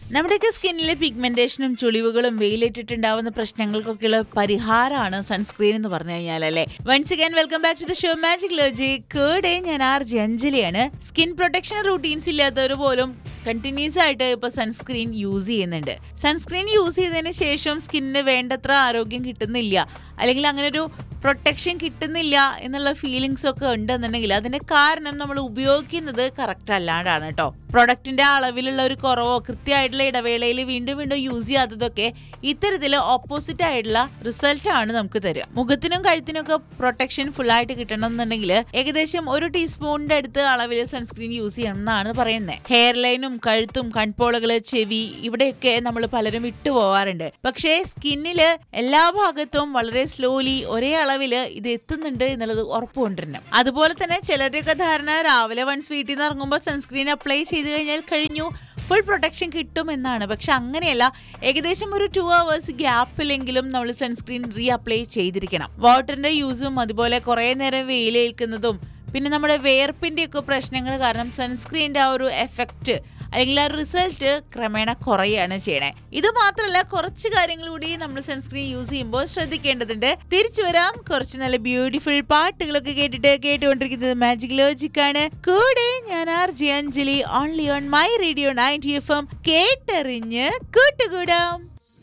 നമ്മുടെയൊക്കെ സ്കിന്നിലെ പിഗ്മെന്റേഷനും ചുളിവുകളും വെയിലേറ്റിട്ടുണ്ടാവുന്ന പ്രശ്നങ്ങൾക്കൊക്കെയുള്ള പരിഹാരമാണ് സൺസ്ക്രീൻ എന്ന് പറഞ്ഞു കഴിഞ്ഞാൽ അല്ലേ once again welcome back to the show magic logic കേടെ ഞാൻ ആർ ജി അഞ്ജലിയാണ് സ്കിൻ പ്രൊട്ടക്ഷൻ റൂട്ടീൻസ് ഇല്ലാത്തവർ പോലും കണ്ടിന്യൂസ് ആയിട്ട് ഇപ്പൊ സൺസ്ക്രീൻ യൂസ് ചെയ്യുന്നുണ്ട് സൺസ്ക്രീൻ യൂസ് ചെയ്തതിന് ശേഷം സ്കിന്നിന് വേണ്ടത്ര ആരോഗ്യം കിട്ടുന്നില്ല അല്ലെങ്കിൽ അങ്ങനെ ഒരു പ്രൊട്ടക്ഷൻ കിട്ടുന്നില്ല എന്നുള്ള ഫീലിങ്സ് ഒക്കെ ഉണ്ടെന്നുണ്ടെങ്കിൽ അതിന്റെ കാരണം നമ്മൾ ഉപയോഗിക്കുന്നത് കറക്റ്റ് അല്ലാണ്ടാണ് കേട്ടോ പ്രൊഡക്റ്റിന്റെ അളവിലുള്ള ഒരു കുറവോ കൃത്യമായിട്ടുള്ള ഇടവേളയിൽ വീണ്ടും വീണ്ടും യൂസ് ചെയ്യാത്തതൊക്കെ ഇത്തരത്തിൽ ഓപ്പോസിറ്റ് ആയിട്ടുള്ള റിസൾട്ട് ആണ് നമുക്ക് തരിക മുഖത്തിനും കഴുത്തിനും ഒക്കെ പ്രൊട്ടക്ഷൻ ഫുൾ ആയിട്ട് കിട്ടണം എന്നുണ്ടെങ്കിൽ ഏകദേശം ഒരു ടീസ്പൂണിന്റെ അടുത്ത് അളവിൽ സൺസ്ക്രീൻ യൂസ് ചെയ്യണം എന്നാണ് പറയുന്നത് ഹെയർ ലൈനും കഴുത്തും കൺപോളകള് ചെവി ഇവിടെയൊക്കെ നമ്മൾ പലരും വിട്ടുപോവാറുണ്ട് പക്ഷേ സ്കിന്നില് എല്ലാ ഭാഗത്തും വളരെ സ്ലോലി ഒരേ അളവില് ഇത് എത്തുന്നുണ്ട് എന്നുള്ളത് ഉറപ്പുകൊണ്ടിരണം അതുപോലെ തന്നെ ചിലരുടെയൊക്കെ ധാരണ രാവിലെ വൺസ് വീട്ടിൽ നിന്ന് ഇറങ്ങുമ്പോൾ സൺസ്ക്രീൻ അപ്ലൈ ചെയ്ത് കഴിഞ്ഞാൽ കഴിഞ്ഞു ഫുൾ പ്രൊട്ടക്ഷൻ കിട്ടും എന്നാണ് പക്ഷെ അങ്ങനെയല്ല ഏകദേശം ഒരു ടു അവേഴ്സ് ഗ്യാപ്പിലെങ്കിലും നമ്മൾ സൺസ്ക്രീൻ റീ അപ്ലൈ ചെയ്തിരിക്കണം വാട്ടറിന്റെ യൂസും അതുപോലെ കുറേ നേരം വെയിലേൽക്കുന്നതും പിന്നെ നമ്മുടെ വേർപ്പിന്റെ ഒക്കെ പ്രശ്നങ്ങൾ കാരണം സൺസ്ക്രീനിന്റെ ആ ഒരു എഫക്റ്റ് അല്ലെങ്കിൽ ആ റിസൾട്ട് ക്രമേണ കുറയാണ് ചെയ്യണേ ഇത് മാത്രമല്ല കുറച്ച് കാര്യങ്ങൾ കൂടി നമ്മൾ സൺസ്ക്രീൻ യൂസ് ചെയ്യുമ്പോൾ ശ്രദ്ധിക്കേണ്ടതുണ്ട് തിരിച്ചു വരാം കുറച്ച് നല്ല ബ്യൂട്ടിഫുൾ പാട്ടുകളൊക്കെ കേട്ടിട്ട് കേട്ടുകൊണ്ടിരിക്കുന്നത് മാജിക് ലോജിക് ആണ് കൂടെ ഞാൻ R G Anjali only on my radio ninety F M കേട്ടറിഞ്ഞ് കൂട്ടുകൂടാം